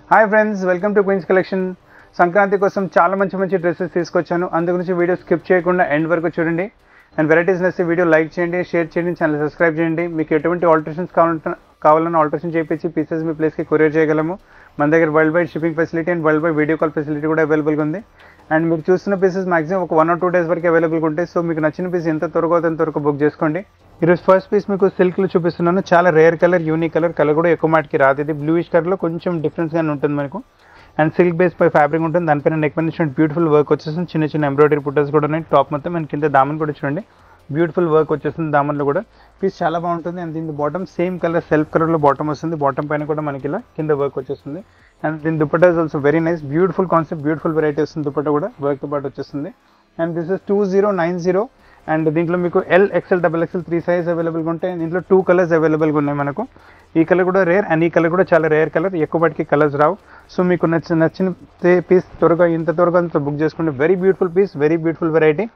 hi friends welcome to queens collection Sankranti కోసం చాలా మంచి మంచి డ్రెస్సెస్ తీసుకొచ్చాను అందు గురించి వీడియో స్కిప్ చేయకుండా ఎండ్ వరకు చూడండి అండ్ వెరైటీస్ నచ్చితే వీడియో లైక్ చేయండి షేర్ చేయండి ఛానల్ సబ్స్క్రైబ్ చేయండి మీకు ఎటువంటి ఆల్టరేషన్స్ కావాలంటే కావాలన్నా ఆల్టరేషన్ చేయించి పీసెస్ మీ ప్లేస్కి కొరియర్ చేయగలము మన దగ్గర world wide shipping facility and world wide video call facility కూడా అవైలబుల్గా ఉంది అండ్ మీరు చూస్తున్న పీసెస్ మాక్సిమం ఒక వన్ ఆర్ టూ డేస్ వరకు అవైలబుల్గా ఉంటాయి సో మీకు నచ్చిన పీస్ ఎంత త్వరగా అంత త్వరగా బుక్ చేసుకోండి ఈరోజు ఫస్ట్ పీస్ మీకు సిల్క్లో చూపిస్తున్నాను చాలా rare colour unique colour colour కూడా ఎక్కువ మాటికి రాదు ఇది బ్లూయిష్ కలర్లో కొంచెం డిఫరెన్స్గానే ఉంటుంది మనకు అండ్ సిల్క్ బేస్ పై ఫ్యాబ్రిక్ ఉంటుంది దానిపైన నెక్ పైన బ్యూటిఫుల్ వర్క్ వచ్చేస్తుంది చిన్న చిన్న ఎంబ్రాయిడరీ పుట్టర్స్ కూడా ఉన్నాయి టాప్ మొత్తం అండ్ కింద దామన్ కూడా చూడండి బ్యూటిఫుల్ వర్క్ వచ్చేస్తుంది దామన్లో కూడా పీస్ చాలా బాగుంటుంది అండ్ దీని బాటమ్ సేమ్ కలర్ సెల్ఫ్ కలర్లో బాటమ్ వస్తుంది బాటమ్ పైన కూడా మనకి ఇలా కింద వర్క్ వచ్చేస్తుంది అండ్ దీని dupatta is also very nice beautiful concept beautiful variety వస్తుంది దుపట్టా కూడా వర్క్తో పాటు వచ్చేస్తుంది and this is two zero nine zero and దీంట్లో మీకు L XL double XL three size అవైలబుల్గా ఉంటాయి దీంట్లో టూ కలర్స్ అవైలబుల్గా ఉన్నాయి మనకు ఈ కలర్ కూడా రేర్ అండ్ ఈ కలర్ కూడా చాలా రేర్ కలర్ ఎక్కువ బట్టికి కలర్స్ రావు సో మీకు నచ్చిన నచ్చిన పీస్ త్వరగా ఇంత త్వరగా అంత బుక్ చేసుకోండి very beautiful piece very beautiful variety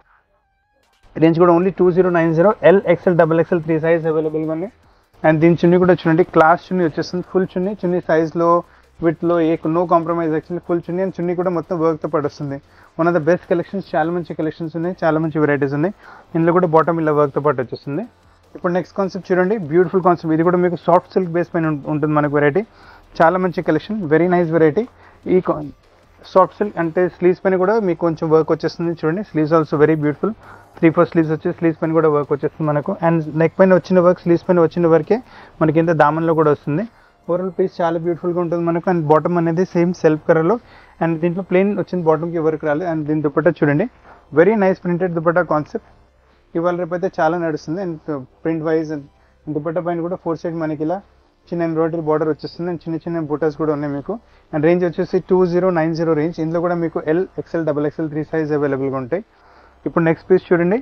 range కూడా only two zero nine zero L XL double XL three size అవైలబుల్గా ఉంది అండ్ దీని చున్నీ కూడా చూడండి క్లాస్ చున్నీ వచ్చేస్తుంది ఫుల్ చున్నీ చున్నీ సైజ్లో వీటిలో ఏ no compromise actually full chunni and chunni కూడా మొత్తం వర్క్తో పాటు వస్తుంది one of the best collections చాలా మంచి కలెక్షన్స్ ఉన్నాయి చాలా మంచి వెరైటీస్ ఉన్నాయి ఇందులో కూడా బాటమ్ ఇలా వర్క్తో పాటు వచ్చేస్తుంది ఇప్పుడు నెక్స్ట్ కాన్సెప్ట్ చూడండి బ్యూటిఫుల్ కాన్సెప్ట్ ఇది కూడా మీకు సాఫ్ట్ సిల్క్ బేస్ పైన ఉం- ఉంటుంది మనకు వెరైటీ చాలా మంచి కలెక్షన్ వెరీ నైస్ వెరైటీ ఈ సాఫ్ట్ సిల్క్ అంటే స్లీవ్స్ పైన కూడా మీకు కొంచెం వర్క్ వచ్చేస్తుంది చూడండి sleeves also very beautiful three four sleeves వచ్చి స్లీవ్స్ పైన కూడా వర్క్ వచ్చేస్తుంది మనకు అండ్ నెక్ పైన వచ్చిన వర్క్ స్లీవ్స్ పైన వచ్చిన వర్కే మనకి కింద దామన్లో కూడా వస్తుంది ఓవరాల్ పీస్ చాలా బ్యూటిఫుల్గా ఉంటుంది మనకు అండ్ బాటమ్ అనేది సేమ్ సెల్ఫ్ కలర్లో అండ్ దీంట్లో ప్లెయిన్ వచ్చింది బాటమ్కి వర్క్ రాలేదు అండ్ దీని దుపట్టా చూడండి very nice printed dupatta concept ఇవాళ రేపు అయితే చాలా నడుస్తుంది అండ్ ప్రింట్ వైజ్ దుపట్టా పైన కూడా ఫోర్ సైడ్ మనకి ఇలా చిన్న ఎంబ్రాయిడరీ బార్డర్ వచ్చేస్తుంది అండ్ చిన్న చిన్న బుటాస్ కూడా ఉన్నాయి మీకు అండ్ రేంజ్ వచ్చేసి two zero nine zero range ఇందులో కూడా మీకు L XL double XL three size అవైలబుల్గా ఉంటాయి ఇప్పుడు నెక్స్ట్ పీస్ చూడండి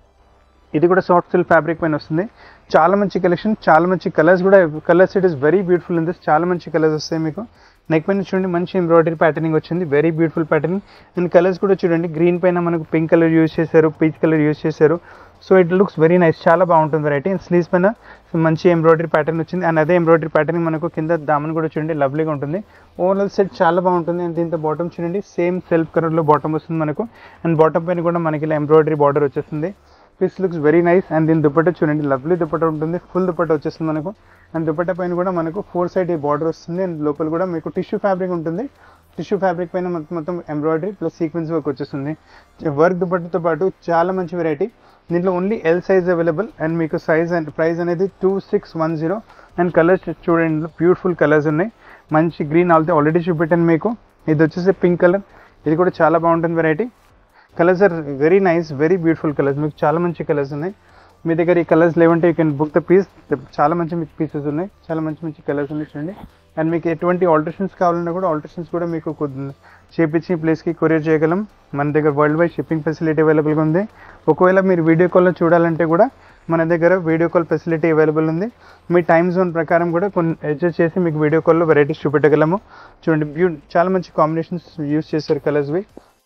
ఇది కూడా సాఫ్ట్ సిల్క్ ఫ్యాబ్రిక్ పైన వస్తుంది చాలా మంచి కలెక్షన్ చాలా మంచి కలర్స్ కూడా colours it is very beautiful in this చాలా మంచి కలర్స్ వస్తాయి మీకు నెక్ పైన చూడండి మంచి ఎంబ్రాయిడరీ ప్యాటర్నింగ్ వచ్చింది very beautiful patterning and colours కూడా చూడండి గ్రీన్ పైన మనకు పింక్ కలర్ యూస్ చేశారు పీచ్ కలర్ యూస్ చేశారు so it looks very nice చాలా బాగుంటుంది వెరైటీ అండ్ స్లీవ్స్ పైన మంచి ఎంబ్రాయిడరీ ప్యాటర్న్ వచ్చింది అండ్ అదే ఎంబ్రాయిడరీ ప్యాటర్న్ మనకు కింద దామన్ కూడా చూడండి లవ్లీగా ఉంటుంది ఓవరాల్ సెట్ చాలా బాగుంటుంది అండ్ దీంతో బాటమ్ చూడండి సేమ్ సెల్ఫ్ కలర్లో బాటమ్ వస్తుంది మనకు అండ్ బాటమ్ పైన కూడా మనకి ఇలా ఎంబ్రాయిడరీ బార్డర్ వచ్చేస్తుంది piece looks very nice and దీని దుపట్టా చూడండి లవ్లీ దుపట్టా ఉంటుంది ఫుల్ దుపట్టా వచ్చేస్తుంది మనకు అండ్ దుపట్టా పైన కూడా మనకు ఫోర్ సైడ్ బార్డర్ వస్తుంది అండ్ లోపల కూడా మీకు టిష్యూ ఫ్యాబ్రిక్ ఉంటుంది టిష్యూ ఫ్యాబ్రిక్ పైన మొత్తం మొత్తం ఎంబ్రాయిడరీ ప్లస్ సీక్వెన్స్ వర్క్ వచ్చేస్తుంది వర్క్ దుపట్టాతో పాటు చాలా మంచి వెరైటీ దీంట్లో only L size available and మీకు సైజ్ అండ్ ప్రైస్ అనేది two six one zero and colours చూడండి బ్యూటిఫుల్ కలర్స్ ఉన్నాయి మంచి గ్రీన్ ఆల్తే ఆల్రెడీ చూపెట్టాను మీకు ఇది వచ్చేసి పింక్ కలర్ ఇది కూడా చాలా బాగుంటుంది variety colours are very nice very beautiful colours మీకు చాలా మంచి కలర్స్ ఉన్నాయి మీ దగ్గర ఈ కలర్స్ లేవంటే you can book the piece చాలా మంచి మీకు పీసెస్ ఉన్నాయి చాలా మంచి మంచి కలర్స్ ఉన్నాయి చూడండి అండ్ మీకు ఎటువంటి ఆల్టరేషన్స్ కావాలన్నా కూడా ఆల్టరేషన్స్ కూడా మీకు కొద్ది- చేపించి ప్లేస్కి కొరియర్ చేయగలం మన దగ్గర వరల్డ్ వైడ్ షిప్పింగ్ ఫెసిలిటీ అవైలబుల్గా ఉంది ఒకవేళ మీరు వీడియో కాల్లో చూడాలంటే కూడా మన దగ్గర వీడియో కాల్ ఫెసిలిటీ అవైలబుల్ ఉంది మీ టైం జోన్ ప్రకారం కూడా కొన్ని అడ్జస్ట్ చేసి మీకు వీడియో కాల్లో వెరైటీస్ చూపెట్టగలము చూడండి బ్యూ చాలా మంచి కాంబినేషన్స్ యూస్ చేశారు కలర్స్వి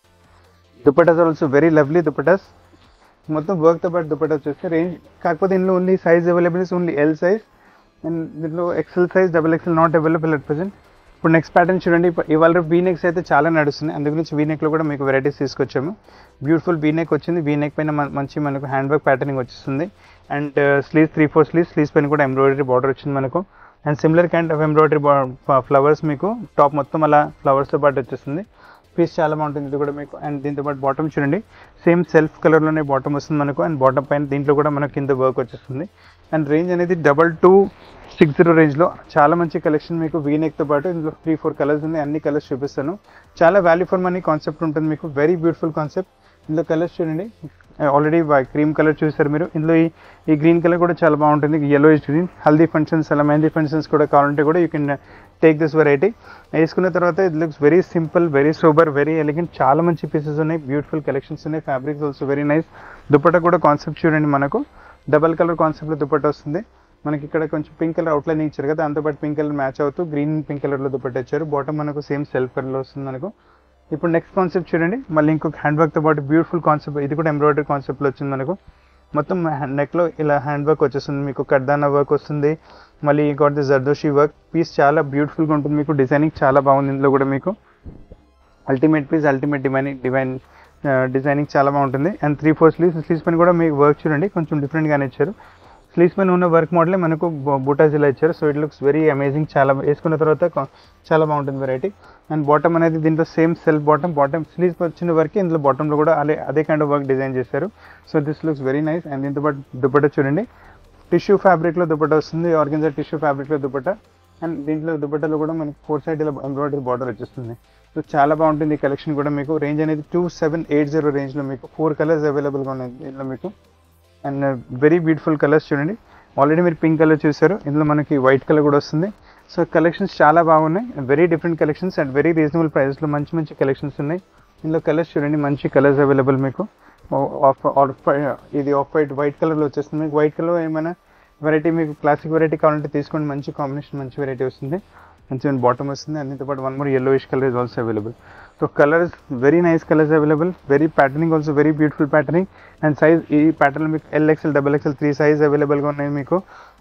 dupattas also very lovely dupattas మొత్తం వర్క్తో పాటు దుపట్టా వచ్చేస్తే రేంజ్ కాకపోతే ఇందులో only size available is only L size and దీంట్లో XL size double XL not available at present ఇప్పుడు నెక్స్ట్ ప్యాటర్న్ చూడండి ఇప్ప- ఇవాళ వీ నెక్స్ అయితే చాలా నడుస్తున్నాయి అందు గురించి వీ నెక్లో కూడా మీకు వెరైటీస్ తీసుకొచ్చాము బ్యూటిఫుల్ వీ నెక్ వచ్చింది వీ నెక్ పైన మన- మంచి మనకు హ్యాండ్ వర్క్ ప్యాటర్నింగ్ వచ్చేస్తుంది and sleeves three four sleeves sleeves పైన కూడా ఎంబ్రాయిడరీ బార్డర్ వచ్చింది మనకు and similar kind of embroidery flowers మీకు టాప్ మొత్తం అలా ఫ్లవర్స్తో పాటు వచ్చేస్తుంది పీస్ చాలా బాగుంటుంది ఇది కూడా మీకు అండ్ దీంతో పాటు బాటమ్ చూడండి సేమ్ సెల్ఫ్ కలర్లోనే బాటమ్ వస్తుంది మనకు అండ్ బాటమ్ పైన దీంట్లో కూడా మనకు కింద వర్క్ వచ్చేస్తుంది అండ్ రేంజ్ అనేది డబల్ టూ సిక్స్ జీరో రేంజ్లో చాలా మంచి కలెక్షన్ మీకు వీనెక్తో పాటు ఇందులో త్రీ ఫోర్ కలర్స్ ఉన్నాయి అన్ని కలర్స్ చూపిస్తాను చాలా వాల్యూ ఫర్ మనీ కాన్సెప్ట్ ఉంటుంది మీకు వెరీ బ్యూటిఫుల్ కాన్సెప్ట్ ఇందులో కలర్స్ చూడండి ఆల్రెడీ క్రీమ్ కలర్ చూసారు మీరు ఇందులో ఈ ఈ గ్రీన్ కలర్ కూడా చాలా బాగుంటుంది ఎల్లో గ్రీన్ హల్దీ ఫంక్షన్స్ అలా మెహందీ ఫంక్షన్స్ కూడా కావాలంటే కూడా you can take this variety వేసుకున్న తర్వాత it looks very simple very super very elegant చాలా మంచి పీసెస్ ఉన్నాయి బ్యూటిఫుల్ కలెక్షన్స్ ఉన్నాయి fabrics also very nice dupatta కూడా కాన్సెప్ట్ చూడండి మనకు డబల్ కలర్ కాన్సెప్ట్లో దుపట్టా వస్తుంది మనకి ఇక్కడ కొంచెం పింక్ కలర్ అవుట్లైన్ ఇచ్చారు కదా దాంతోపాటు పింక్ కలర్ మ్యాచ్ అవుతూ గ్రీన్ పింక్ కలర్లో దుపట్టా ఇచ్చారు బాటమ్ మనకు సేమ్ సెల్ఫ్ కలర్లో వస్తుంది మనకు ఇప్పుడు నెక్స్ట్ కాన్సెప్ట్ చూడండి మళ్ళీ ఇంకొక హ్యాండ్ వర్క్తో పాటు బ్యూటిఫుల్ కాన్సెప్ట్ ఇది కూడా ఎంబ్రాయిడరీ కాన్సెప్ట్లో వచ్చింది మనకు మొత్తం నెక్లో ఇలా హ్యాండ్ వర్క్ వచ్చేస్తుంది మీకు కడ్దానా వర్క్ వస్తుంది మళ్ళీ ఇంకోటి జర్దోషి వర్క్ పీస్ చాలా బ్యూటిఫుల్గా ఉంటుంది మీకు డిజైనింగ్ చాలా బాగుంది ఇందులో కూడా మీకు ultimate piece ultimate divine divine designing చాలా బాగుంటుంది and three four sleeves sleeves పైన కూడా మీకు వర్క్ చూడండి కొంచెం డిఫరెంట్గానే ఇచ్చారు స్లీవ్స్ పైన ఉన్న వర్క్ మోడలే మనకు బూటాస్ ఇలా ఇచ్చారు so it looks very amazing చాలా వేసుకున్న తర్వాత కొ- చాలా బాగుంటుంది వెరైటీ అండ్ బాటమ్ అనేది దీంట్లో same self bottom bottom sleeves వచ్చిన వరకు ఇందులో బాటంలో కూడా అదే అదే కైండ్ ఆఫ్ వర్క్ డిజైన్ చేశారు so this looks very nice and దీంతో పాటు దుపట్టా చూడండి టిష్యూ ఫ్యాబ్రిక్లో దుపట్టా వస్తుంది ఆర్గన్జా టిష్యూ ఫ్యాబ్రిక్లో దుపట్టా అండ్ దీంట్లో దుపట్టాలో కూడా మనకి ఫోర్ సైడ్ ఇలా ఎంబ్రాయిడరీ బార్డర్ వచ్చేస్తుంది సో చాలా బాగుంటుంది ఈ కలెక్షన్ కూడా మీకు రేంజ్ అనేది టూ సెవెన్ ఎయిట్ జీరో రేంజ్లో మీకు ఫోర్ కలర్స్ అవైలబుల్గా ఉన్నాయి దీంట్లో మీకు అండ్ వెరీ బ్యూటిఫుల్ కలర్స్ చూడండి ఆల్రెడీ మీరు పింక్ కలర్ చూసారు ఇందులో మనకి వైట్ కలర్ కూడా వస్తుంది సో కలెక్షన్స్ చాలా బాగున్నాయి very different collections and very reasonable ప్రైస్లో మంచి మంచి కలెక్షన్స్ ఉన్నాయి ఇందులో కలర్స్ చూడండి మంచి కలర్స్ అవైలబుల్ మీకు ఆఫ్ ఆఫ్ ఇది ఆఫ్ వైట్ వైట్ కలర్లో వచ్చేస్తుంది మీకు వైట్ కలర్ ఏమైనా వెరైటీ మీకు క్లాసిక్ వెరైటీ కావాలంటే తీసుకోండి మంచి కాంబినేషన్ మంచి వెరైటీ వస్తుంది మంచి బాటమ్ వస్తుంది and దీంతో పాటు one more yellowish colour is also available so colours very nice colours available very patterning also very beautiful patterning and size ఈ ప్యాటర్న్ మీకు L XL double XL three size అవైలబుల్గా ఉన్నాయి మీకు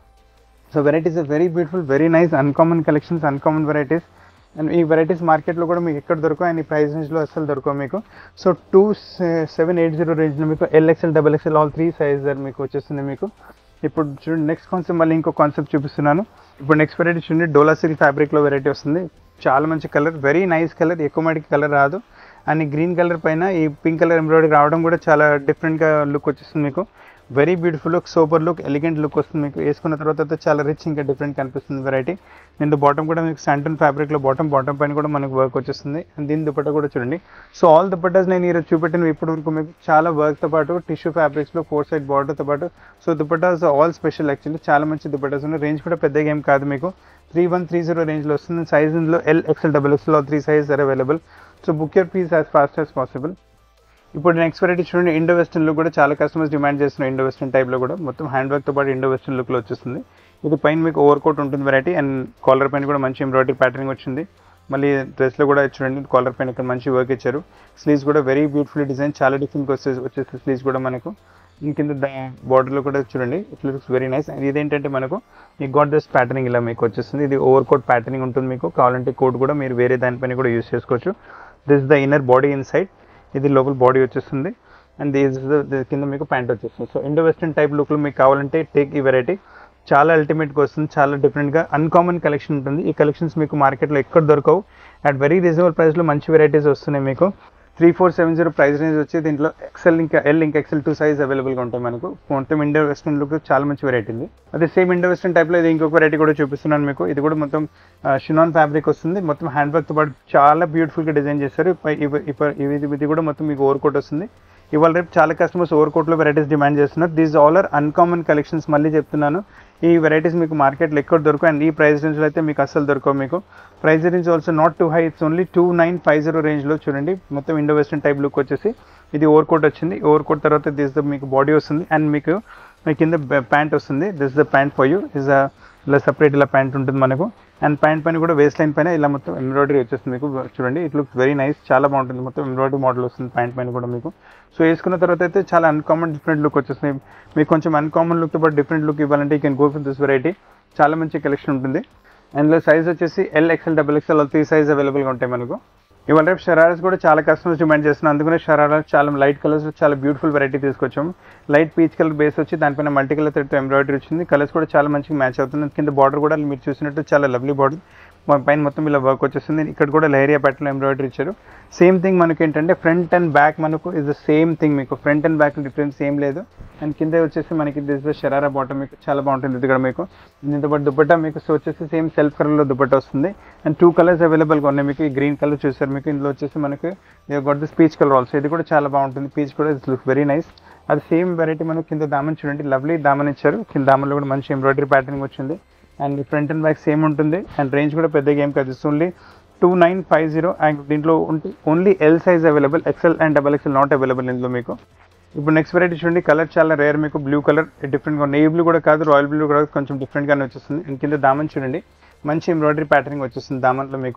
so varieties very beautiful very nice uncommon collections uncommon varieties and ఈ varieties మార్కెట్లో కూడా మీకు ఎక్కడ దొరకవు అండ్ ఈ ప్రైస్ రేంజ్లో అసలు దొరకవు మీకు so two seven eight zero రేంజ్లో మీకు L XL double XL all three size మీకు వచ్చేస్తుంది మీకు ఇప్పుడు చూడండి నెక్స్ట్ కాన్సెప్ట్ మళ్ళీ ఇంకో కాన్సెప్ట్ చూపిస్తున్నాను ఇప్పుడు నెక్స్ట్ వెరైటీ చూడండి డోలా సిల్క్ ఫ్యాబ్రిక్లో వెరైటీ వస్తుంది చాలా మంచి కలర్ వెరీ నైస్ కలర్ ఎక్కువ మటుకి కలర్ రాదు అండ్ గ్రీన్ కలర్ పైన ఈ పింక్ కలర్ ఎంబ్రాయిడరీ రావడం కూడా చాలా డిఫరెంట్గా లుక్ వచ్చేస్తుంది మీకు very beautiful look super look elegant look వస్తుంది మీకు వేసుకున్న తర్వాత అయితే చాలా రిచ్ ఇంకా డిఫరెంట్ కనిపిస్తుంది వెరైటీ దీంతో బాటమ్ కూడా మీకు శాంటన్ ఫ్యాబ్రిక్లో బాటమ్ బాటమ్ పైన కూడా మనకు వర్క్ వచ్చేస్తుంది అండ్ దీని దుపట్టా కూడా చూడండి సో ఆల్ దుపట్టాస్ నేను ఈరోజు చూపెట్టినవి ఇప్పటి వరకు మీకు చాలా వర్క్తో పాటు టిష్యూ ఫ్యాబ్రిక్స్లో ఫోర్ సైడ్ బార్డర్తో పాటు so dupattas all special actually చాలా మంచి దుపట్టాస్ ఉన్నాయి రేంజ్ కూడా పెద్దగా ఏం కాదు మీకు త్రీ వన్ త్రీ జీరో రేంజ్లో వస్తుంది సైజ్ ఇందులో L XL double XL three size are available so book your piece as fast as possible ఇప్పుడు నెక్స్ట్ వెరైటీ చూడండి ఇండో వెస్టర్న్ లుక్ కూడా చాలా కస్టమర్స్ డిమాండ్ చేస్తున్న ఇండో వెస్టర్న్ టైప్లో కూడా మొత్తం హ్యాండ్ వర్క్తో పాటు ఇండో వెస్టర్న్ లుక్లో వచ్చేస్తుంది ఇది పైన మీకు ఓవర్ కోట్ ఉంటుంది వెరైటీ అండ్ కాలర్ పైన కూడా మంచి ఎంబ్రాయిడరీ ప్యాటర్నింగ్ వచ్చింది మళ్ళీ డ్రెస్లో కూడా చూడండి కాలర్ పైన ఇక్కడ మంచి వర్క్ ఇచ్చారు స్లీవ్స్ కూడా వెరీ బ్యూటిఫుల్ డిజైన్ చాలా డిఫరెంట్ వచ్చేసి వచ్చేసి స్లీవ్స్ కూడా మనకు ఇంక కింద బార్డర్లో కూడా చూడండి it looks very nice and ఇదేంటంటే మనకు ఈ గాట్ దిస్ ప్యాటర్నింగ్ ఇలా మీకు వచ్చేస్తుంది ఇది ఓవర్ కోట్ ప్యాటర్నింగ్ ఉంటుంది మీకు కావాలంటే కోట్ కూడా మీరు వేరే దానిపైన కూడా యూస్ చేసుకోవచ్చు this the inner body inside ఇది లోపల బాడీ వచ్చేస్తుంది అండ్ దిస్ కింద మీకు ప్యాంట్ వచ్చేస్తుంది సో ఇండో వెస్టర్న్ టైప్ లుక్లో మీకు కావాలంటే టేక్ ఈ వెరైటీ చాలా అల్టిమేట్గా వస్తుంది చాలా డిఫరెంట్గా అన్కామన్ కలెక్షన్ ఉంటుంది ఈ కలెక్షన్స్ మీకు మార్కెట్లో ఎక్కడ దొరకవు అట్ వెరీ రీజనబుల్ ప్రైస్లో మంచి వెరైటీస్ వస్తున్నాయి మీకు three four seven zero price range వచ్చి దీంట్లో ఎక్సెల్ ఇంకా ఎల్ ఇంకా ఎక్సెల్ టూ సైజ్ అవైలబుల్గా ఉంటాయి మనకు మొత్తం ఇండో వెస్టర్న్ లుక్ చాలా మంచి వెరైటీ ఉంది అదే సేమ్ ఇండో వెస్టర్న్ టైప్లో ఇది ఇంకొక వెరైటీ కూడా చూపిస్తున్నాను మీకు ఇది కూడా మొత్తం షినాన్ ఫ్యాబ్రిక్ వస్తుంది మొత్తం హ్యాండ్ వర్క్తో పాటు చాలా బ్యూటిఫుల్గా డిజైన్ చేస్తారు ఇప్ప- ఇవ- ఇప్ప- ఇది ఇది కూడా మొత్తం మీకు ఓవర్ కోట్ వస్తుంది ఇవాళ రేపు చాలా కస్టమర్స్ ఓవర్ కోట్లో వెరైటీస్ డిమాండ్ చేస్తున్నారు these all are uncommon collections మళ్ళీ చెప్తున్నాను ఈ వెరైటీస్ మీకు మార్కెట్లో ఎక్కడ దొరకవు అండ్ ఈ ప్రైస్ రేంజ్లో అయితే మీకు అస్సలు దొరకవు మీకు price range also not too high it's only two nine five zero రేంజ్లో చూడండి మొత్తం ఇండో వెస్టర్న్ టైప్ లుక్ వచ్చేసి ఇది ఓవర్ కోట్ వచ్చింది ఓవర్ కోట్ తర్వాత దిస్ ద మీకు బాడీ వస్తుంది అండ్ మీకు మీ కింద ప్యాంట్ వస్తుంది this the pant for you is ఇలా సపరేట్ ఇలా ప్యాంట్ ఉంటుంది మనకు అండ్ ప్యాంట్ పైన కూడా వేస్ట్ లైన్ పైన ఇలా మొత్తం ఎంబ్రాయిడరీ వచ్చేస్తుంది మీకు చూడండి ఇట్ లుక్స్ వెరీ నైస్ చాలా బాగుంటుంది మొత్తం ఎంబ్రాయిడరీ మోడల్ వస్తుంది ప్యాంట్ పైన కూడా మీకు సో వేసుకున్న తర్వాత అయితే చాలా అన్కామన్ డిఫరెంట్ లుక్ వచ్చేస్తుంది మీకు కొంచెం అన్కామన్ లుక్తో పాటు డిఫరెంట్ లుక్ ఇవ్వాలంటే you can go for this variety చాలా మంచి కలెక్షన్ ఉంటుంది అందులో సైజ్ వచ్చేసి L XL double XL three size అవైలబుల్గా ఉంటాయి మనకు ఇవాళ రేపు షరారాస్ కూడా చాలా కస్టమర్స్ డిమాండ్ చేస్తున్నారు అందుకనే షరారాస్ చాలా లైట్ కలర్స్ చాలా బ్యూటిఫుల్ వెరైటీ తీసుకొచ్చాము లైట్ పీచ్ కలర్ బేస్ వచ్చి దానిపైన మల్టీ కలర్ థ్రెడ్తో ఎంబ్రాయిడరీ వచ్చింది కలర్స్ కూడా చాలా మంచిగా మ్యాచ్ అవుతుంది కింద బార్డర్ కూడా మీరు చూసినట్టు చాలా లవ్లీ బార్డర్ పైన మొత్తం ఇలా వర్క్ వచ్చేస్తుంది ఇక్కడ కూడా లైరియా ప్యాటర్న్ ఎంబ్రాయిడరీ ఇచ్చారు సేమ్ థింగ్ మనకి ఏంటంటే ఫ్రంట్ అండ్ బ్యాక్ మనకు ఇస్ ద సేమ్ థింగ్ మీకు ఫ్రంట్ అండ్ బ్యాక్ డిఫరెన్స్ ఏం లేదు అండ్ కింద వచ్చేసి మనకి దిస్ షరారా బాటమ్ మీకు చాలా బాగుంటుంది ఇది కూడా మీకు దీంతో పాటు దుపట్టా మీకు సో వచ్చేసి సేమ్ సెల్ఫ్ కలర్లో దుపట్టా వస్తుంది అండ్ టూ కలర్స్ అవైలబుల్గా ఉన్నాయి మీకు ఈ గ్రీన్ కలర్ చూసారు మీకు ఇందులో వచ్చేసి మనకి got this peach colour also ఇది కూడా చాలా బాగుంటుంది పీచ్ కూడా ఇట్స్ లుక్ వెరీ నైస్ అది సేమ్ వెరైటీ మనకు కింద దామన్ చూడండి లవ్లీ దామన్ ఇచ్చారు కింద దామన్లో కూడా మంచి ఎంబ్రాయిడరీ ప్యాటర్నింగ్ వచ్చింది and front and back same ఉంటుంది అండ్ రేంజ్ కూడా పెద్దగా ఏం కాదు only two nine five zero and దీంట్లో ఉంటే only L size available XL and double XL not available ఇందులో మీకు ఇప్పుడు నెక్స్ట్ వెరైటీ చూడండి కలర్ చాలా రేర్ మీకు బ్లూ కలర్ డిఫరెంట్గా నెయ్యి బ్లూ కూడా కాదు రాయల్ బ్లూ కూడా కొంచెం డిఫరెంట్గానే వచ్చేస్తుంది అండ్ కింద దామన్ చూడండి మంచి ఎంబ్రాయిడరీ ప్యాటర్నింగ్ వచ్చేస్తుంది దామన్లో మీకు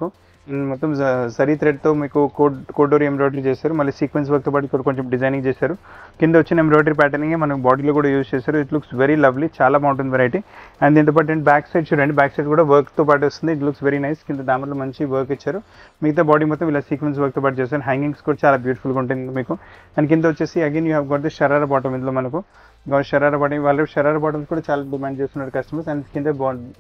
ఉమ్, మొత్తం జ- జరీ థ్రెడ్తో మీకు కోడ్ కోడోరి ఎంబ్రాయిడరీ చేశారు మళ్ళీ సీక్వెన్స్ వర్క్తో పాటు ఇక్కడ కొంచెం డిజైనింగ్ చేశారు కింద వచ్చిన ఎంబ్రాయిడరీ ప్యాటర్నింగ్ మనం బాడీలో కూడా యూజ్ చేశారు ఇట్ లుక్స్ వెరీ లవ్లీ చాలా బాగుంటుంది వెరైటీ అండ్ దీంతో పాటు ఏంటి బ్యాక్ సైడ్ చూడండి బ్యాక్ సైడ్ కూడా వర్క్తో పాటు వస్తుంది ఇట్ లుక్స్ వెరీ నైస్ కింద దామర్లో మంచి వర్క్ ఇచ్చారు మిగతా బాడీ మొత్తం ఇలా సీక్వెన్స్ వర్క్తో పాటు చేశారు హ్యాంగింగ్స్ కూడా చాలా బ్యూటిఫుల్గా ఉంటుంది మీకు అండ్ కింద వచ్చేసి again you have got the sharara bottom ఇందులో మనకు షరారా బాటమ్ వాళ్ళు షరారా బాటమ్స్ కూడా చాలా డిమాండ్ చేస్తున్నారు కస్టమర్స్ అండ్ కింద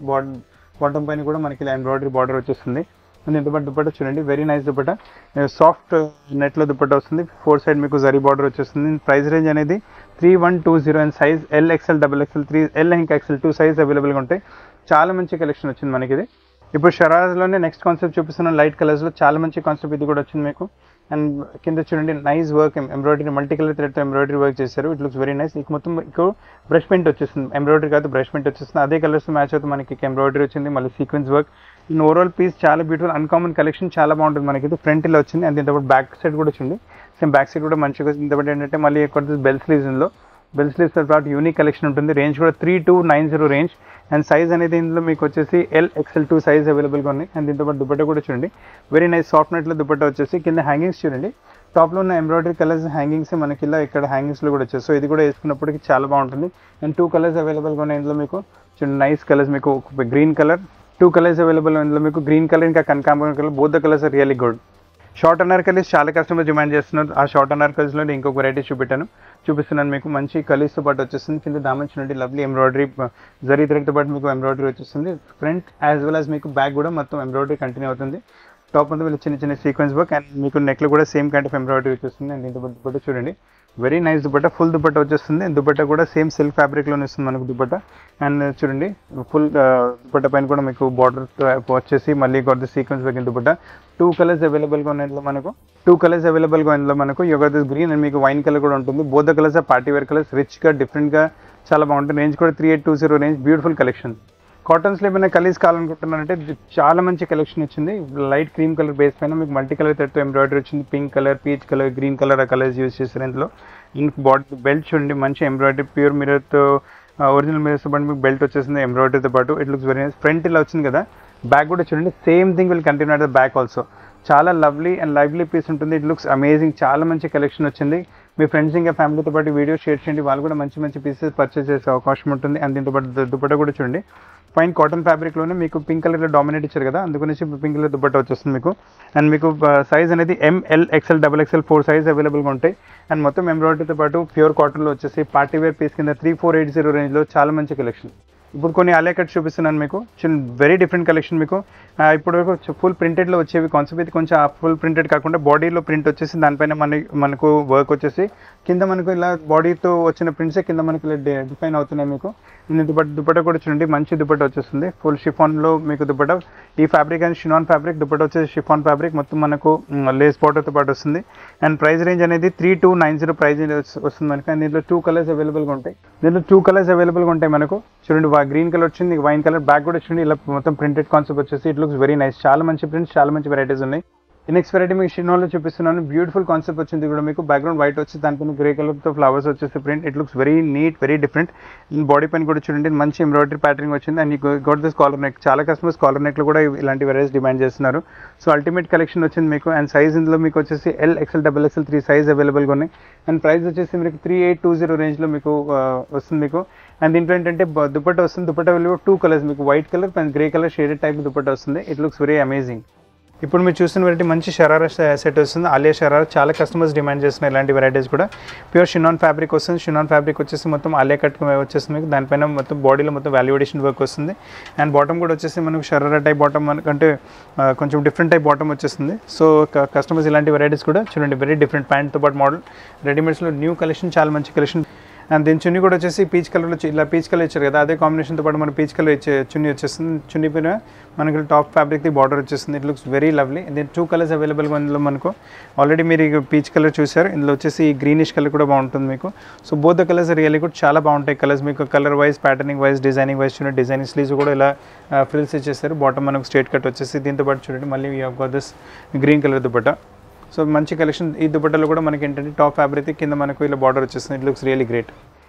బాటమ్ పైన కూడా మనకి ఇలా ఎంబ్రాయిడరీ బార్డర్ వచ్చేస్తుంది అండ్ ఇంత దుపట్టా చూడండి వెరీ నైస్ దుపట్టా సాఫ్ట్ నెట్లో దుపట్టా వస్తుంది ఫోర్ సైడ్ మీకు జరీ బార్డర్ వచ్చేస్తుంది ప్రైస్ రేంజ్ అనేది three one two zero and size L XL double XL three L ఇంకా ఎక్స్ఎల్ టూ సైజ్ అవైలబుల్గా ఉంటాయి చాలా మంచి కలెక్షన్ వచ్చింది మనకి ఇది ఇప్పుడు షరాజ్లోనే నెక్స్ట్ కాన్సెప్ట్ చూపిస్తున్న లైట్ కలర్స్లో చాలా మంచి కాన్సెప్ట్ ఇది కూడా వచ్చింది మీకు అండ్ కింద చూడండి nice work embroidery multi colour థ్రెడ్తో ఎంబ్రాయిడరీ వర్క్ చేశారు ఇట్ లుక్స్ వెరీ నైస్ ఇక మొత్తం మీకు బ్రష్ పెయింట్ వచ్చేస్తుంది ఎంబ్రాయిడరీ కాదు బ్రష్ పెయింట్ వచ్చేస్తుంది అదే కలర్స్ మ్యాచ్ అవుతుంది మనకి ఎంబ్రాయిడరీ వచ్చింది మళ్ళీ sequence work in overall piece చాలా బ్యూటిఫుల్ అన్కామన్ కలెక్షన్ చాలా బాగుంటుంది మనకి ఇది ఫ్రంట్ ఇలా వచ్చింది అండ్ దీంతో బ్యాక్ సైడ్ కూడా వచ్చింది సేమ్ బ్యాక్ సైడ్ కూడా మంచిగా వచ్చింది ఇంతపాటు ఏంటంటే మళ్ళీ కొద్ది బెల్ స్లీవ్స్ ఇందులో బెల్ స్లీవ్స్ పాటు యూనిక్ కలెక్షన్ ఉంటుంది రేంజ్ కూడా three two nine zero range and size అనేది ఇందులో మీకు వచ్చేసి ఎల్ ఎక్స్ఎల్ టూ సైజ్ అవైలబుల్గా ఉన్నాయి అండ్ దీంతో పాటు దుపట్టా కూడా చూడండి వెరీ నైస్ సాఫ్ట్ నెట్లో దుపట్టా వచ్చేసి కింద హ్యాంగింగ్స్ చూడండి టాప్లో ఉన్న ఎంబ్రాయిడరీ కలర్స్ హ్యాంగింగ్స్ మనకి ఇలా ఇక్కడ హ్యాంగింగ్స్లో కూడా వచ్చాయి సో ఇది కూడా వేసుకున్నప్పటికి చాలా బాగుంటుంది అండ్ టూ కలర్స్ అవైలబుల్గా ఉన్నాయి ఇందులో మీకు చూడండి నైస్ కలర్స్ మీకు green colour two colours available ఇందులో మీకు గ్రీన్ కలర్ ఇంకా కనకాంబరం colour both the colours really good short anarkalis చాలా కస్టమర్ డిమాండ్ చేస్తున్నారు ఆ షార్ట్ అన్నర్ కలీస్లో నేను ఇంకొక వెరైటీ చూపెట్టాను చూపిస్తున్నాను మీకు మంచి కలీస్తో పాటు వచ్చేస్తుంది కింద దామచ్చినట్టు లవ్లీ ఎంబ్రాయిడరీ జరీ థ్రెడ్తో పాటు మీకు ఎంబ్రాయిడరీ వచ్చేస్తుంది ఫ్రంట్ యాజ్ వెల్ యాజ్ మీకు బ్యాక్ కూడా మొత్తం ఎంబ్రాయిడరీ కంటిన్యూ అవుతుంది టాప్ అంతా వీళ్ళు చిన్న చిన్న సీక్వెన్స్ వర్క్ అండ్ మీకు నెక్లో కూడా సేమ్ కైండ్ ఆఫ్ ఎంబ్రాయిడరీ వచ్చేస్తుంది అండ్ దీంతో పాటు దుపట్టా చూడండి very nice dupatta full dupatta వచ్చేస్తుంది దుపట్టా కూడా సేమ్ సిల్క్ ఫ్యాబ్రిక్లోనే వస్తుంది మనకు దుపట్టా అండ్ చూడండి ఫుల్ దుపట్టా పైన కూడా మీకు బార్డర్ వచ్చేసి మళ్ళీ గొడ్డ sequence work dupatta two colours అవైలబుల్గా ఉన్నాయి ఇందులో మనకు టూ కలర్స్ అవైలబుల్గా ఇందులో మనకు యోగా గ్రీన్ అండ్ మీకు వైన్ కలర్ కూడా ఉంటుంది బోధ కలర్స్ పార్టీ వేర్ కలర్స్ రిచ్గా డిఫరెంట్గా చాలా బాగుంటుంది రేంజ్ కూడా three eight two zero range beautiful collection కాటన్స్లో ఏమైనా కలీస్ కావాలనుకుంటున్నారంటే ఇది చాలా మంచి కలెక్షన్ వచ్చింది లైట్ క్రీమ్ కలర్ బేస్ పైన మీకు మల్టీ కలర్ థ్రెడ్తో ఎంబ్రాయిడరీ వచ్చింది pink colour peach colour green colour ఆ కలర్స్ యూస్ చేశారు ఇందులో ఇంక బాడీ బెల్ట్ చూడండి మంచి ఎంబ్రాయిడరీ ప్యూర్ మిరర్తో ఒరిజినల్ మిరర్స్తో పాటు మీకు బెల్ట్ వచ్చేసింది ఎంబ్రాయిడరీతో పాటు it looks very nice front ఇలా వచ్చింది కదా బ్యాక్ కూడా చూడండి same thing will continue at the back also చాలా లవ్లీ అండ్ లవ్లీ పీస్ ఉంటుంది ఇట్ లుక్స్ అమేజింగ్ చాలా మంచి కలెక్షన్ వచ్చింది మీ ఫ్రెండ్స్ ఇంకా ఫ్యామిలీతో పాటు వీడియో షేర్ చేయండి వాళ్ళు కూడా మంచి మంచి పీసెస్ పర్చేస్ చేసే అవకాశం ఉంటుంది అండ్ దీంతో పాటు దు- దుపట్టా కూడా చూడండి ఫైన్ కాటన్ ఫ్యాబ్రిక్లోనే మీకు పింక్ కలర్లో డామినేట్ ఇచ్చారు కదా అందుకనేసి పింక్ కలర్ దుపట్టా వచ్చేస్తుంది మీకు అండ్ మీకు సైజ్ అనేది M L XL double XL four size అవైలబుల్గా ఉంటాయి అండ్ మొత్తం ఎంబ్రాయిడరీతో పాటు ప్యూర్ కాటన్లో వచ్చేసి పార్టీ వేర్ పీస్ కింద త్రీ ఫోర్ ఎయిట్ జీరో రేంజ్లో చాలా మంచి కలెక్షన్ ఇప్పుడు కొన్ని అలే కట్ చూపిస్తున్నాను మీకు వెరీ డిఫరెంట్ కలెక్షన్ మీకు ఆ, ఇప్పుడు వరకు ఫుల్ ప్రింటెడ్లో వచ్చేవి కాన్సెప్ట్ ఇది కొంచెం ఫుల్ ప్రింటెడ్ కాకుండా బాడీలో ప్రింట్ వచ్చేసి దానిపైన మన మనకు వర్క్ వచ్చేసి కింద మనకు ఇలా బాడీతో వచ్చిన ప్రింట్సే కింద మనకి ఇలా డిఫైన్ అవుతున్నాయి మీకు దుపట్ట దుపట్ట కూడా చూడండి మంచి దుపట్ట వచ్చేస్తుంది ఫుల్ షిఫాన్లో మీకు దుపట్ట ఈ ఫ్యాబ్రిక్ అని షినాన్ ఫ్యాబ్రిక్ దుపట్ట వచ్చేసి షిఫాన్ ఫ్యాబ్రిక్ మొత్తం మనకు లేస్ బార్డర్తో పాటు వస్తుంది అండ్ ప్రైస్ రేంజ్ అనేది three two nine zero price వస్తుంది మనకి అండ్ దీంట్లో టూ కలర్స్ అవైలబుల్గా ఉంటాయి దీంట్లో టూ కలర్స్ అవైలబుల్గా ఉంటాయి మనకు చూడండి గ్రీన్ కలర్ వచ్చింది వైన్ కలర్ బ్యాక్ కూడా చూడండి ఇలా మొత్తం ప్రింటెడ్ కాన్సెప్ట్ వచ్చేసి ఇట్ లుక్స్ వెరీ నైస్ చాలా మంచి ప్రింట్స్ చాలా మంచి వెరైటీస్ ఉన్నాయి నెక్స్ట్ వెరైటీ మీకు షినోలో చూపిస్తున్నాను బ్యూటిఫుల్ కాన్సెప్ట్ వచ్చింది కూడా మీకు బ్యాక్గ్రౌండ్ వైట్ వచ్చి దానిపైన గ్రే కలర్తో ఫ్లవర్స్ వచ్చేసి print it looks very neat very different body పైన కూడా చూడండి మంచి ఎంబ్రాయిడరీ ప్యాటర్నింగ్ వచ్చింది and got this collar neck చాలా కస్టమర్స్ కాలర్ నెక్లో కూడా ఇలాంటి వెరైటీస్ డిమాండ్ చేస్తున్నారు సో అల్టిమేట్ కలెక్షన్ వచ్చింది మీకు అండ్ సైజ్ ఇందులో మీకు వచ్చేసి L XL double XL three size అవైలబుల్గా ఉన్నాయి అండ్ ప్రైస్ వచ్చేసి మీకు త్రీ ఎయిట్ టూ జీరో రేంజ్లో మీకు ఆ, వస్తుంది మీకు అండ్ దీంట్లో ఏంటంటే బ- దుపట్టా వస్తుంది దుపట్టా విలువ టూ కలర్స్ మీకు white colour and grey colour shaded type dupatta వస్తుంది ఇట్ లుక్స్ వెరీ అమేజింగ్ ఇప్పుడు మీరు చూసిన వెరైటీ మంచి షరారా సెట్ వస్తుంది ఆలియా షరారా చాలా కస్టమర్స్ డిమాండ్ చేస్తున్నారు ఇలాంటి వెరైటీస్ కూడా ప్యూర్ షినాన్ ఫ్యాబ్రిక్ వస్తుంది షినాన్ ఫ్యాబ్రిక్ వచ్చేసి మొత్తం ఆలియా కట్ వచ్చేస్తుంది మీకు దానిపైన మొత్తం బాడీలో మొత్తం వాల్యుడేషన్ వర్క్ వస్తుంది అండ్ బాటమ్ కూడా వచ్చేసి మనకు షరారా టైప్ బాటమ్ మనకంటే ఆ, కొంచెం డిఫరెంట్ టైప్ బాటమ్ వచ్చేస్తుంది సో కస్టమర్స్ ఇలాంటి వెరైటీస్ కూడా చూడండి వెరీ డిఫరెంట్ ప్యాంట్తో పాటు మోడల్ రెడీమేడ్స్లో న్యూ కలెక్షన్ చాలా మంచి కలెక్షన్ అండ్ దీని చున్నీ కూడా వచ్చేసి పీచ్ కలర్లో ఇలా పీచ్ కలర్ ఇచ్చారు కదా అదే కాంబినేషన్తో పాటు మన పీచ్ కలర్ ఇచ్చే చున్నీ వచ్చేస్తుంది చున్నీ పైన మనకి టాప్ ఫ్యాబ్రిక్ది బార్డర్ వచ్చేస్తుంది ఇట్ లుక్స్ వెరీ లవ్లీ దీని టూ కలర్స్ అవైలబుల్గా ఇందులో మనకు ఆల్రెడీ మీరు ఈ పీచ్ కలర్ చూసారు ఇందులో వచ్చేసి ఈ గ్రీనిష్ కలర్ కూడా బాగుంటుంది మీకు so both the colours really కూడా చాలా బాగుంటాయి కలర్స్ మీకు colour wise patterning wise designing wise చూడండి డిజైనింగ్ స్లీవ్స్ కూడా ఇలా ఫ్రిల్స్ ఇచ్చేస్తారు బాటమ్ మనకు స్ట్రేట్ కట్ వచ్చేసి దీంతో పాటు చూడండి మళ్ళీ this green colour dupatta so మంచి కలెక్షన్ ఈ దుపట్టాలో కూడా మనకి ఏంటంటే టాప్ ఫ్యాబ్రిక్ కింద మనకు ఇలా బార్డర్ వచ్చేస్తుంది ఇట్ లుక్స్ రియలీ గ్రేట్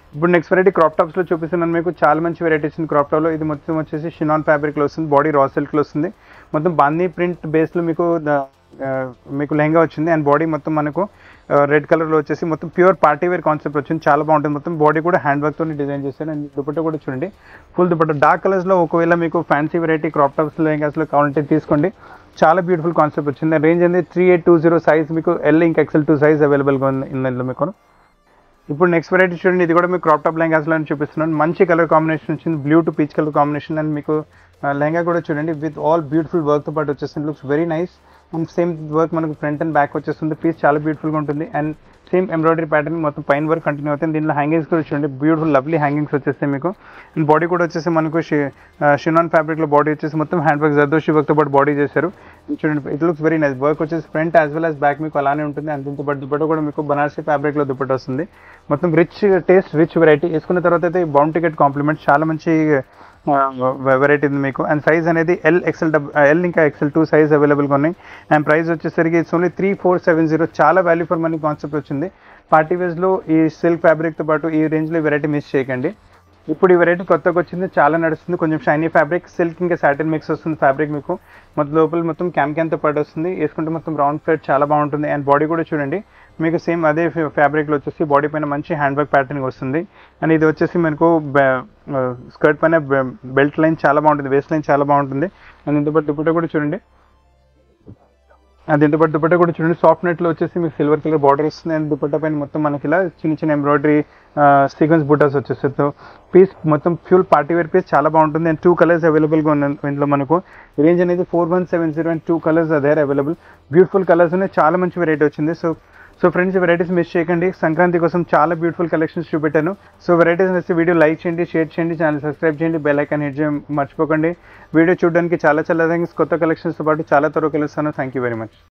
ఇప్పుడు నెక్స్ట్ వెరైటీ క్రాప్ టాప్స్లో చూపిస్తున్నాను మీకు చాలా మంచి వెరైటీ వచ్చింది క్రాప్ టాప్లో ఇది మొత్తం వచ్చేసి షినాన్ ఫ్యాబ్రిక్లో వస్తుంది బాడీ రా సిల్క్లో వస్తుంది మొత్తం బాందీ ప్రింట్ బేస్లో మీకు ద- ఆ, మీకు లెహంగా వచ్చింది అండ్ బాడీ మొత్తం మనకు రెడ్ కలర్లో వచ్చేసి మొత్తం ప్యూర్ పార్టీ వేర్ కాన్సెప్ట్ వచ్చింది చాలా బాగుంటుంది మొత్తం బాడీ కూడా హ్యాండ్ వర్క్తో డిజైన్ చేశారు అండ్ దుపట్టా కూడా చూడండి ఫుల్ దుపట్టా డార్క్ కలర్స్లో ఒకవేళ మీకు ఫ్యాన్సీ వెరైటీ క్రాప్ టాప్స్ లెహంగాస్లో కావాలంటే తీసుకోండి చాలా బ్యూటిఫుల్ కాన్సెప్ట్ వచ్చింది రేంజ్ అనేది three eight two zero size మీకు ఎల్ ఇంక్ ఎక్సెల్ టూ సైజ్ అవైలబుల్గా ఉంది ఇందులో మీకు ఇప్పుడు నెక్స్ట్ వెరైటీ చూడండి ఇది కూడా మీకు క్రాప్ టాప్ లెహంగాస్లో చూపిస్తున్నాను మంచి కలర్ కాంబినేషన్ వచ్చింది blue to peach colour combination and మీకు లెహంగా కూడా చూడండి విత్ ఆల్ బ్యూటిఫుల్ వర్క్తో పాటు వచ్చేస్తుంది looks very nice and same work మనకు ఫ్రంట్ అండ్ బ్యాక్ వచ్చేస్తుంది పీస్ చాలా బ్యూటిఫుల్గా ఉంటుంది అండ్ సేమ్ ఎంబ్రాయిడరీ ప్యాటర్న్ మొత్తం పైన వర్క్ కంటిన్యూ అవుతుంది దీనిలో హ్యాంగింగ్స్ కూడా చూడండి బ్యూటిఫుల్ లవ్లీ హ్యాంగింగ్స్ వచ్చేస్తాయి మీకు అండ్ బాడీ కూడా వచ్చేసి మనకు షినాన్ ఫ్యాబ్రిక్లో బాడీ వచ్చేసి మొత్తం హ్యాండ్ వర్క్ జర్దోషి వర్క్తో పాటు బాడీ చేశారు చూడండి it looks very nice work వచ్చేసి front as well as back మీకు అలానే ఉంటుంది అండ్ దీంతో పాటు దుపట్ట కూడా మీకు బనారసీ ఫ్యాబ్రిక్లో దుపట్ట వస్తుంది మొత్తం రిచ్ టేస్ట్ రిచ్ వెరైటీ వేసుకున్న తర్వాత అయితే బౌండ్ టికెట్ కాంప్లిమెంట్ చాలా మంచి వెరైటీ ఉంది మీకు అండ్ సైజ్ అనేది ఎల్ ఎక్సెల్ డబ్ ఎల్ ఇంకా ఎక్సెల్ టూ సైజ్ అవైలబుల్గా ఉన్నాయి అండ్ ప్రైస్ వచ్చేసరికి it's only three four seven zero చాలా వాల్యూ ఫర్ మనీ కాన్సెప్ట్ వచ్చింది పార్టీ వేస్లో ఈ సిల్క్ ఫ్యాబ్రిక్తో పాటు ఈ రేంజ్లో వెరైటీ మిస్ చేయకండి ఇప్పుడు ఈ వెరైటీ కొత్తగా వచ్చింది చాలా నడుస్తుంది కొంచెం షైనీ ఫ్యాబ్రిక్ సిల్క్ ఇంకా సాటిన్ మిక్స్ వస్తుంది ఫ్యాబ్రిక్ మీకు మొత్తం లోపల మొత్తం క్యామ్ క్యాన్తో పాటు వస్తుంది వేసుకుంటే మొత్తం రౌండ్ ఫ్లేట్ చాలా బాగుంటుంది అండ్ బాడీ కూడా చూడండి మీకు సేమ్ అదే ఫ్యాబ్రిక్లో వచ్చేసి బాడీ పైన మంచి హ్యాండ్ వర్క్ ప్యాటర్న్ వస్తుంది అండ్ ఇది వచ్చేసి మనకు స్కర్ట్ పైన బెల్ట్ లైన్ చాలా బాగుంటుంది వేస్ట్ లైన్ చాలా బాగుంటుంది అండ్ ఇంత పాటు దుపట్టా కూడా చూడండి అది దీంతో పాటు దుపట్టా కూడా చూడండి సాఫ్ట్ నెట్లో వచ్చేసి మీకు సిల్వర్ కలర్ బార్డర్ వస్తుంది అండ్ దుపట్టా పైన మొత్తం మనకి ఇలా చిన్న చిన్న ఎంబ్రాయిడరీ సీక్వెన్స్ బుటాస్ వచ్చేస్తాయి సో పీస్ మొత్తం ఫ్యూల్ పార్టీ వేర్ పీస్ చాలా బాగుంటుంది అండ్ టూ కలర్స్ అవైలబుల్గా ఉన్నాయి ఇందులో మనకు రేంజ్ అనేది four one seven zero and two colours other available beautiful colours ఉన్నాయి చాలా మంచి వెరైటీ వచ్చింది సో సో ఫ్రెండ్స్ ఈ వెరైటీస్ మిస్ చేయకండి సంక్రాంతి కోసం చాలా బ్యూటిఫుల్ కలెక్షన్స్ చూపెట్టాను సో వెరైటీస్ నచ్చి వీడియో లైక్ చేయండి షేర్ చేయండి ఛానల్ సబ్స్క్రైబ్ చేయండి బెల్ ఐకాన్ హిట్ చేయడం మర్చిపోకండి వీడియో చూడడానికి చాలా చాలా థ్యాంక్స్ కొత్త కలెక్షన్స్తో పాటు చాలా త్వరగా కలుస్తాను థ్యాంక్ యూ వెరీ మచ్